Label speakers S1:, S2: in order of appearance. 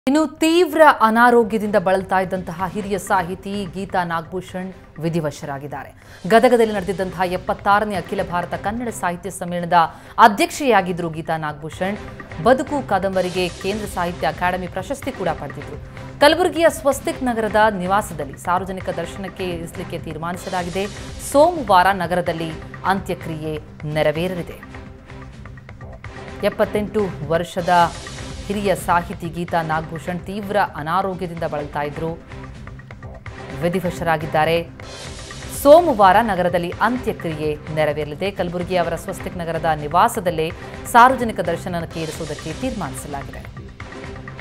S1: ಇನ್ನು ತೀವ್ರ ಅನಾರೋಗ್ಯದಿಂದ ಬಳಲ್ತಾ ಇದ್ದಂತಹ ಹಿರಿಯ ಸಾಹಿತಿ ಗೀತಾ ನಾಗಭೂಷಣ್ ವಿಧಿವಶರಾಗಿದ್ದಾರೆ ಗದಗದಲ್ಲಿ ನಡೆದಿದ್ದಂತಹ ಎಪ್ಪತ್ತಾರನೇ ಅಖಿಲ ಭಾರತ ಕನ್ನಡ ಸಾಹಿತ್ಯ ಸಮ್ಮೇಳನದ ಅಧ್ಯಕ್ಷೆಯಾಗಿದ್ದರು ಗೀತಾ ನಾಗಭೂಷಣ್ ಬದುಕು ಕಾದಂಬರಿಗೆ ಕೇಂದ್ರ ಸಾಹಿತ್ಯ ಅಕಾಡೆಮಿ ಪ್ರಶಸ್ತಿ ಕೂಡ ಪಡೆದಿದ್ರು ಕಲಬುರಗಿಯ ಸ್ವಸ್ತಿಕ್ ನಗರದ ನಿವಾಸದಲ್ಲಿ ಸಾರ್ವಜನಿಕ ದರ್ಶನಕ್ಕೆ ಇರಿಸಲಿಕ್ಕೆ ತೀರ್ಮಾನಿಸಲಾಗಿದೆ ಸೋಮವಾರ ನಗರದಲ್ಲಿ ಅಂತ್ಯಕ್ರಿಯೆ ನೆರವೇರಲಿದೆ ಎಪ್ಪತ್ತೆಂಟು ವರ್ಷದ ಹಿರಿಯ ಸಾಹಿತಿ ಗೀತಾ ನಾಗಭೂಷಣ್ ತೀವ್ರ ಅನಾರೋಗ್ಯದಿಂದ ಬಳಲ್ತಾ ಇದ್ರು ವಿಧಿವಶರಾಗಿದ್ದಾರೆ ಸೋಮವಾರ ನಗರದಲ್ಲಿ ಅಂತ್ಯಕ್ರಿಯೆ ನೆರವೇರಲಿದೆ ಕಲಬುರಗಿ ಅವರ ಸ್ವಸ್ತಿಕ್ ನಗರದ ನಿವಾಸದಲ್ಲೇ ಸಾರ್ವಜನಿಕ ದರ್ಶನಕ್ಕೆ ಇರಿಸುವುದಕ್ಕೆ ತೀರ್ಮಾನಿಸಲಾಗಿದೆ